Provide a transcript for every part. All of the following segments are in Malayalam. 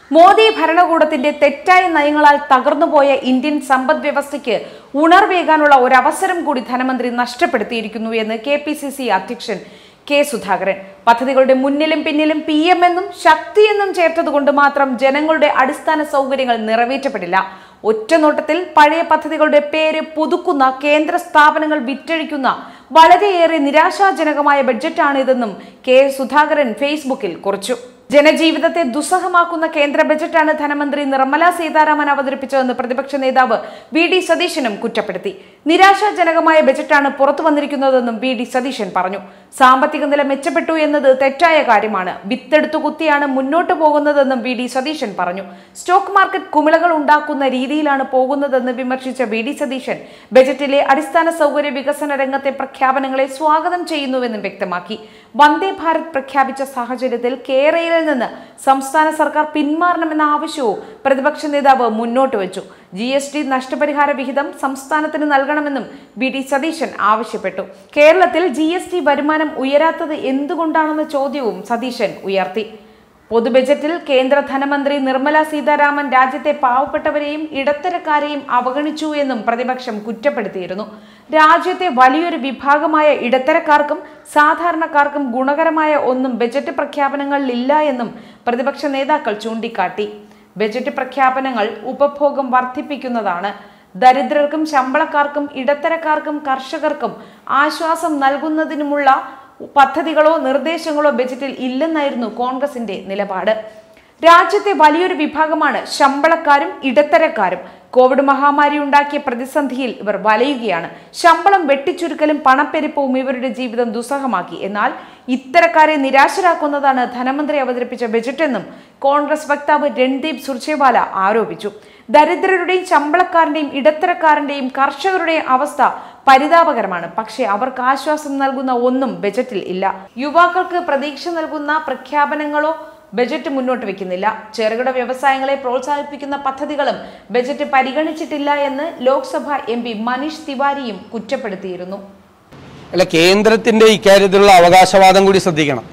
മോദി ഭരണകൂടത്തിന്റെ തെറ്റായ നയങ്ങളാൽ തകർന്നുപോയ ഇന്ത്യൻ സമ്പദ് വ്യവസ്ഥയ്ക്ക് ഉണർവേകാനുള്ള ഒരവസരം കൂടി ധനമന്ത്രി നഷ്ടപ്പെടുത്തിയിരിക്കുന്നു എന്ന് കെ പി സി സി അധ്യക്ഷൻ കെ സുധാകരൻ പദ്ധതികളുടെ മുന്നിലും പിന്നിലും പി എം എന്നും ശക്തി എന്നും ചേർത്തതുകൊണ്ട് മാത്രം ജനങ്ങളുടെ അടിസ്ഥാന സൗകര്യങ്ങൾ നിറവേറ്റപ്പെടില്ല ഒറ്റനോട്ടത്തിൽ പഴയ പദ്ധതികളുടെ പേര് പുതുക്കുന്ന കേന്ദ്ര സ്ഥാപനങ്ങൾ വിറ്റഴിക്കുന്ന വളരെയേറെ നിരാശാജനകമായ ബഡ്ജറ്റാണിതെന്നും കെ സുധാകരൻ ഫേസ്ബുക്കിൽ കുറിച്ചു ജനജീവിതത്തെ ദുസ്സഹമാക്കുന്ന കേന്ദ്ര ബജറ്റാണ് ധനമന്ത്രി നിർമ്മല സീതാരാമൻ അവതരിപ്പിച്ചതെന്ന് പ്രതിപക്ഷ നേതാവ് വി ഡി സതീശനും കുറ്റപ്പെടുത്തി നിരാശാജനകമായ ബജറ്റാണ് പുറത്തു വന്നിരിക്കുന്നതെന്നും വി ഡി സതീശൻ പറഞ്ഞു സാമ്പത്തിക നില മെച്ചപ്പെട്ടു എന്നത് തെറ്റായ കാര്യമാണ് വിത്തെടുത്തു കുത്തിയാണ് മുന്നോട്ട് പോകുന്നതെന്നും വി ഡി സതീശൻ പറഞ്ഞു സ്റ്റോക്ക് മാർക്കറ്റ് കുമിളകൾ ഉണ്ടാക്കുന്ന രീതിയിലാണ് പോകുന്നതെന്ന് വിമർശിച്ച വി ഡി സതീശൻ ബജറ്റിലെ അടിസ്ഥാന സൗകര്യ വികസന രംഗത്തെ പ്രഖ്യാപനങ്ങളെ സ്വാഗതം ചെയ്യുന്നുവെന്നും വ്യക്തമാക്കി വന്ദേ ഭാരത് പ്രഖ്യാപിച്ച സാഹചര്യത്തിൽ കേരളയിൽ നിന്ന് സംസ്ഥാന സർക്കാർ പിന്മാറണമെന്ന ആവശ്യവും പ്രതിപക്ഷ നേതാവ് മുന്നോട്ട് വെച്ചു ജി എസ് ടി നഷ്ടപരിഹാര വിഹിതം സംസ്ഥാനത്തിന് നൽകണമെന്നും വി ഡി സതീശൻ ആവശ്യപ്പെട്ടു കേരളത്തിൽ ജി എസ് ടി വരുമാനം ഉയരാത്തത് എന്തുകൊണ്ടാണെന്ന ചോദ്യവും സതീശൻ ഉയർത്തി പൊതുബജറ്റിൽ കേന്ദ്ര ധനമന്ത്രി നിർമ്മല സീതാരാമൻ രാജ്യത്തെ പാവപ്പെട്ടവരെയും ഇടത്തരക്കാരെയും അവഗണിച്ചു എന്നും പ്രതിപക്ഷം കുറ്റപ്പെടുത്തിയിരുന്നു രാജ്യത്തെ വലിയൊരു വിഭാഗമായ ഇടത്തരക്കാർക്കും സാധാരണക്കാർക്കും ഗുണകരമായ ഒന്നും ബജറ്റ് പ്രഖ്യാപനങ്ങളിലില്ല എന്നും പ്രതിപക്ഷ നേതാക്കൾ ചൂണ്ടിക്കാട്ടി ബജറ്റ് പ്രഖ്യാപനങ്ങൾ ഉപഭോഗം വർദ്ധിപ്പിക്കുന്നതാണ് ദരിദ്രർക്കും ശമ്പളക്കാർക്കും ഇടത്തരക്കാർക്കും കർഷകർക്കും ആശ്വാസം നൽകുന്നതിനുമുള്ള പദ്ധതികളോ നിർദ്ദേശങ്ങളോ ബജറ്റിൽ ഇല്ലെന്നായിരുന്നു കോൺഗ്രസിന്റെ നിലപാട് രാജ്യത്തെ വലിയൊരു വിഭാഗമാണ് ശമ്പളക്കാരും ഇടത്തരക്കാരും കോവിഡ് മഹാമാരി ഉണ്ടാക്കിയ പ്രതിസന്ധിയിൽ ഇവർ വലയുകയാണ് ശമ്പളം വെട്ടിച്ചുരുക്കലും പണപ്പെരുപ്പവും ഇവരുടെ ജീവിതം ദുസ്സഹമാക്കി എന്നാൽ ഇത്തരക്കാരെ നിരാശരാക്കുന്നതാണ് ധനമന്ത്രി അവതരിപ്പിച്ച ബജറ്റെന്നും കോൺഗ്രസ് വക്താവ് രൺദീപ് സുർജേവാല ആരോപിച്ചു ദരിദ്രരുടെയും ശമ്പളക്കാരന്റെയും ഇടത്തരക്കാരന്റെയും കർഷകരുടെയും അവസ്ഥ പരിതാപകരമാണ് പക്ഷേ അവർക്ക് ആശ്വാസം നൽകുന്ന ഒന്നും ബജറ്റിൽ ഇല്ല യുവാക്കൾക്ക് പ്രതീക്ഷ നൽകുന്ന പ്രഖ്യാപനങ്ങളോ ബജറ്റ് മുന്നോട്ട് വെക്കുന്നില്ല ചെറുകിട വ്യവസായങ്ങളെ പ്രോത്സാഹിപ്പിക്കുന്ന പദ്ധതികളും ബജറ്റ് പരിഗണിച്ചിട്ടില്ല എന്ന് ലോക്സഭ എം പി മനീഷ് തിവാരിയും കുറ്റപ്പെടുത്തിയിരുന്നു അല്ല കേന്ദ്രത്തിന്റെ ഇക്കാര്യത്തിലുള്ള അവകാശവാദം കൂടി ശ്രദ്ധിക്കണം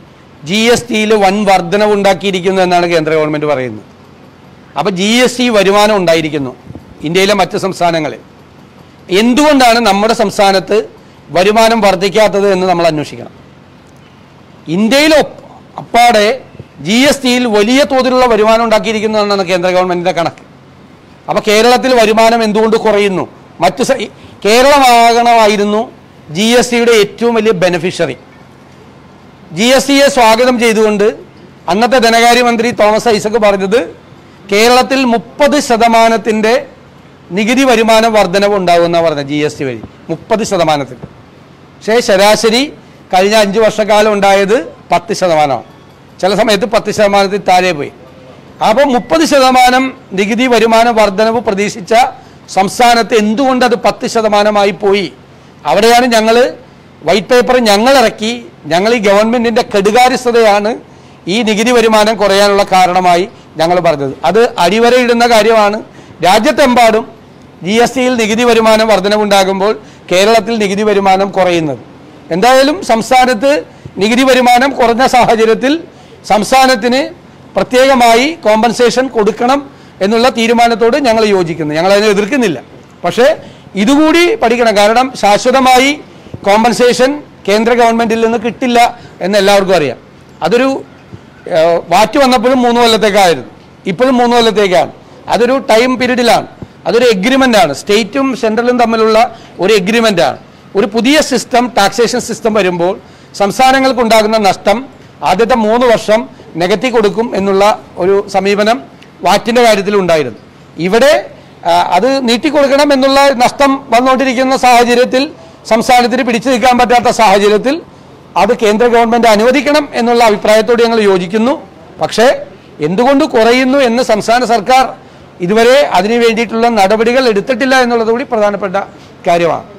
ജി എസ് ടിയിൽ വൻ വർധനവ് ഉണ്ടാക്കിയിരിക്കുന്നു എന്നാണ് കേന്ദ്ര ഗവൺമെന്റ് പറയുന്നത് അപ്പോൾ ജി എസ് ടി വരുമാനം ഉണ്ടായിരിക്കുന്നു ഇന്ത്യയിലെ മറ്റ് സംസ്ഥാനങ്ങളിൽ എന്തുകൊണ്ടാണ് നമ്മുടെ സംസ്ഥാനത്ത് വരുമാനം വർദ്ധിക്കാത്തത് എന്ന് നമ്മൾ അന്വേഷിക്കണം ഇന്ത്യയിൽ ഒപ്പ് അപ്പാടെ ജി എസ് ടിയിൽ വലിയ തോതിലുള്ള വരുമാനം ഉണ്ടാക്കിയിരിക്കുന്നതാണ് കേന്ദ്ര ഗവൺമെന്റിന്റെ കണക്ക് അപ്പോൾ കേരളത്തിൽ വരുമാനം എന്തുകൊണ്ട് കുറയുന്നു മറ്റ് സ- കേരളമാകണമായിരുന്നു ജി എസ് ടിയുടെ ഏറ്റവും വലിയ ബെനിഫിഷ്യറി ജി എസ് ടിയെ സ്വാഗതം ചെയ്തുകൊണ്ട് അന്നത്തെ ധനകാര്യമന്ത്രി തോമസ് ഐസക് പറഞ്ഞത് കേരളത്തിൽ മുപ്പത് ശതമാനത്തിൻ്റെ നികുതി വരുമാന വർധനവ് ഉണ്ടാകുമെന്നാണ് പറഞ്ഞത് ജി എസ് ടി വഴി മുപ്പത് ശതമാനത്തിൽ പക്ഷേ ശരാശരി കഴിഞ്ഞ അഞ്ച് വർഷക്കാലം ഉണ്ടായത് പത്ത് ശതമാനമാണ് ചില സമയത്ത് പത്ത് ശതമാനത്തിൽ താഴെ പോയി അപ്പോൾ മുപ്പത് ശതമാനം നികുതി വരുമാന വർധനവ് പ്രതീക്ഷിച്ച സംസ്ഥാനത്ത് എന്തുകൊണ്ട് അത് പത്ത് ശതമാനമായി പോയി അവിടെയാണ് ഞങ്ങൾ വൈറ്റ് പേപ്പർ ഞങ്ങൾ ഇറക്കി ഞങ്ങൾ ഈ ഗവൺമെന്റിന്റെ കെടുകാര്യസ്ഥതയാണ് ഈ നികുതി വരുമാനം കുറയാനുള്ള കാരണമായി ഞങ്ങൾ പറഞ്ഞത് അത് അടിവരയിടുന്ന കാര്യമാണ് രാജ്യത്തെമ്പാടും ജി എസ് ടിയിൽ നികുതി വരുമാനം വർധനവുണ്ടാകുമ്പോൾ കേരളത്തിൽ നികുതി വരുമാനം കുറയുന്നത് എന്തായാലും സംസ്ഥാനത്ത് നികുതി വരുമാനം കുറഞ്ഞ സാഹചര്യത്തിൽ സംസ്ഥാനത്തിന് പ്രത്യേകമായി കോമ്പൻസേഷൻ കൊടുക്കണം എന്നുള്ള തീരുമാനത്തോട് ഞങ്ങൾ യോജിക്കുന്നു ഞങ്ങൾ അതിനെ എതിർക്കുന്നില്ല പക്ഷേ ഇതുകൂടി പഠിക്കണം കാരണം ശാശ്വതമായി കോമ്പൻസേഷൻ കേന്ദ്ര ഗവൺമെന്റിൽ നിന്ന് കിട്ടില്ല എന്ന് എല്ലാവർക്കും അറിയാം അതൊരു ഏഹ്, വാറ്റ് വന്നപ്പോഴും മൂന്ന് കൊല്ലത്തേക്കായിരുന്നു ഇപ്പോഴും മൂന്ന് കൊല്ലത്തേക്കാണ് അതൊരു ടൈം പീരീഡിലാണ് അതൊരു എഗ്രിമെന്റ് ആണ് സ്റ്റേറ്റും സെൻട്രലും തമ്മിലുള്ള ഒരു എഗ്രിമെന്റ് ആണ് ഒരു പുതിയ സിസ്റ്റം ടാക്സേഷൻ സിസ്റ്റം വരുമ്പോൾ സംസ്ഥാനങ്ങൾക്കുണ്ടാകുന്ന നഷ്ടം ആദ്യത്തെ മൂന്ന് വർഷം നികത്തി കൊടുക്കും എന്നുള്ള ഒരു സമീപനം വാറ്റിന്റെ കാര്യത്തിൽ ഉണ്ടായിരുന്നു ഇവിടെ ആ, അത് നീട്ടിക്കൊടുക്കണം എന്നുള്ള നഷ്ടം വന്നുകൊണ്ടിരിക്കുന്ന സാഹചര്യത്തിൽ സംസ്ഥാനത്തിന് പിടിച്ചു നിൽക്കാൻ പറ്റാത്ത സാഹചര്യത്തിൽ അത് കേന്ദ്ര ഗവൺമെന്റ് അനുവദിക്കണം എന്നുള്ള അഭിപ്രായത്തോട് ഞങ്ങൾ യോജിക്കുന്നു പക്ഷേ എന്തുകൊണ്ട് കുറയുന്നു എന്ന് സംസ്ഥാന സർക്കാർ ഇതുവരെ അതിനു വേണ്ടിയിട്ടുള്ള നടപടികൾ എടുത്തിട്ടില്ല എന്നുള്ളത് കൂടി പ്രധാനപ്പെട്ട കാര്യമാണ്